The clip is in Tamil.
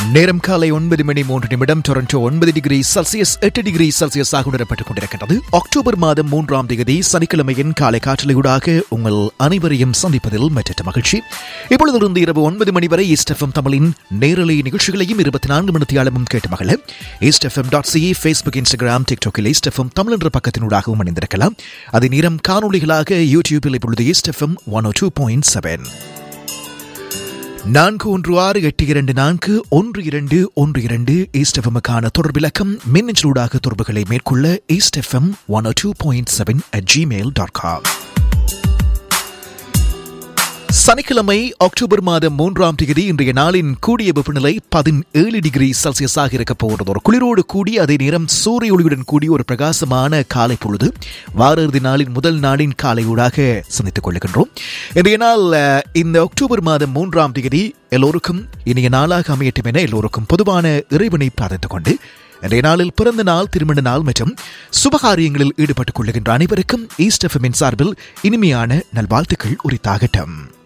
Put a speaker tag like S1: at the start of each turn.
S1: நேரம் காலை ஒன்பது மணி மூன்று நிமிடம் டொரண்டோ ஒன்பது டிகிரி செல்சியஸ் எட்டு டிகிரி செல்சியஸ் ஆக உணரப்பட்டுக் கொண்டிருக்கின்றது அக்டோபர் மாதம் மூன்றாம் தேதி சனிக்கிழமையின் காலை காற்றலையூடாக உங்கள் அனைவரையும் சந்திப்பதில் மற்ற மகிழ்ச்சி இப்பொழுதிலிருந்து இரவு ஒன்பது மணி வரை ஈஸ்ட் எஃப்எம் தமிழின் நேரலை நிகழ்ச்சிகளையும் இருபத்தி நான்கு மணி தியாலமும் கேட்டு மகள east FM dot C Facebook Instagram டிக்டாக்கில் ஈஸ்ட் எஃப்எம் தமிழ் என்ற பக்கத்தினூடாகவும் இணைந்திருக்கலாம் அது நேரம் காணொலிகளாக யூடியூபில் இப்பொழுது east FM one O two point seven நான்கு ஒன்று ஆறு எட்டு இரண்டு நான்கு ஒன்று இரண்டு ஒன்று இரண்டு ஈஸ்ட் எஃப்எம்முக்கான தொடர்பிலக்கம் மின்னஞ்சலூடாக தொடர்புகளை மேற்கொள்ள east FM one two point seven at Gmail dot com சனிக்கிழமை அக்டோபர் மாதம் மூன்றாம் தேதி இன்றைய நாளின் கூடிய வெப்பநிலை பதினேழு டிகிரி செல்சியஸாக இருக்க போகிறது ஒரு குளிரோடு கூடி அதே நேரம் சூரிய ஒளியுடன் கூடிய ஒரு பிரகாசமான காலை பொழுது வார இறுதி நாளின் முதல் நாளின் காலையூடாக சந்தித்துக் கொள்ளுகின்றோம் இன்றைய நாள் அஹ், இந்த அக்டோபர் மாதம் மூன்றாம் தேதி எல்லோருக்கும் இனிய நாளாக அமையட்டும் என எல்லோருக்கும் பொதுவான இறைவனை பிரார்த்தித்துக் கொண்டு இன்றைய நாளில் பிறந்த நாள் திருமண நாள் மற்றும் சுபகாரியங்களில் ஈடுபட்டுக் கொள்ளுகின்ற அனைவருக்கும் ஈஸ்ட் எஃப்எம்மின் சார்பில் இனிமையான நல்வாழ்த்துக்கள் உரித்தாகட்டும்